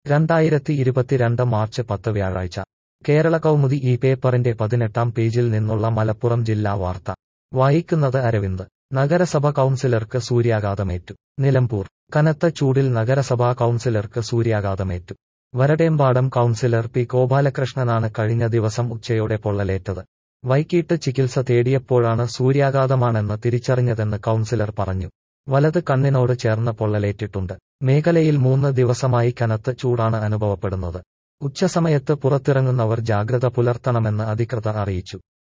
രണ്ടായിരത്തി ഇരുപത്തിരണ്ട് മാർച്ച് പത്ത് വ്യാഴാഴ്ച കേരള കൗമുദി ഈ പേപ്പറിന്റെ പതിനെട്ടാം പേജിൽ നിന്നുള്ള മലപ്പുറം ജില്ലാ വാർത്ത വായിക്കുന്നത് അരവിന്ദ് നഗരസഭ കൗൺസിലർക്ക് സൂര്യാഘാതമേറ്റു നിലമ്പൂർ കനത്ത ചൂടിൽ നഗരസഭാ കൗൺസിലർക്ക് സൂര്യാഘാതമേറ്റു വരടേമ്പാടം കൗൺസിലർ പി ഗോപാലകൃഷ്ണനാണ് കഴിഞ്ഞ ദിവസം ഉച്ചയോടെ പൊള്ളലേറ്റത് വൈകിട്ട് ചികിത്സ തേടിയപ്പോഴാണ് സൂര്യാഘാതമാണെന്ന് തിരിച്ചറിഞ്ഞതെന്ന് കൗൺസിലർ പറഞ്ഞു വലത് കണ്ണിനോട് ചേർന്ന് പൊള്ളലേറ്റിട്ടുണ്ട് മേഖലയിൽ മൂന്ന് ദിവസമായി കനത്ത ചൂടാണ് അനുഭവപ്പെടുന്നത് ഉച്ചസമയത്ത് പുറത്തിറങ്ങുന്നവർ ജാഗ്രത പുലർത്തണമെന്ന് അധികൃതർ അറിയിച്ചു